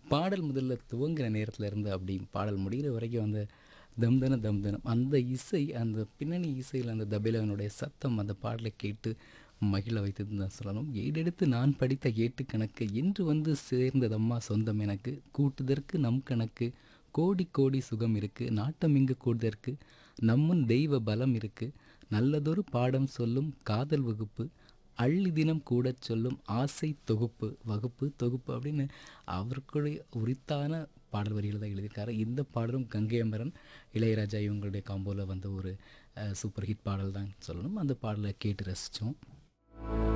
பாடல் முதல்ல துவங்குற நேரத்துல இருந்து அப்படி பாடல் முடிகிற வரைக்கும் அந்த தம் தன தம் தனம் அந்த இசை அந்த பின்னணி இசையில் அந்த தபேலாவினுடைய சத்தம் அந்த பாடலை கேட்டு மகிழ வைத்ததுன்னு தான் சொல்லணும் ஏடெடுத்து நான் படித்த ஏட்டு கணக்கு இன்று வந்து சேர்ந்ததம்மா சொந்தம் எனக்கு கூட்டுதற்கு நம் கணக்கு கோடி கோடி சுகம் இருக்கு நாட்டம் இங்கு கூடுதற்கு நம்முன் தெய்வ பலம் இருக்கு நல்லதொரு பாடம் சொல்லும் காதல் வகுப்பு அள்ளி தினம் கூடச் சொல்லும் ஆசை தொகுப்பு வகுப்பு தொகுப்பு அப்படின்னு அவர்களுடைய உரித்தான பாடல் வரிகள் தான் எழுதியிருக்காரு இந்த பாடலும் கங்கை அமரன் இளையராஜா இவங்களுடைய காம்போவில் வந்த ஒரு அஹ், சூப்பர் ஹிட் பாடல் தான் சொல்லணும் அந்த பாடலை கேட்டு ரசித்தோம்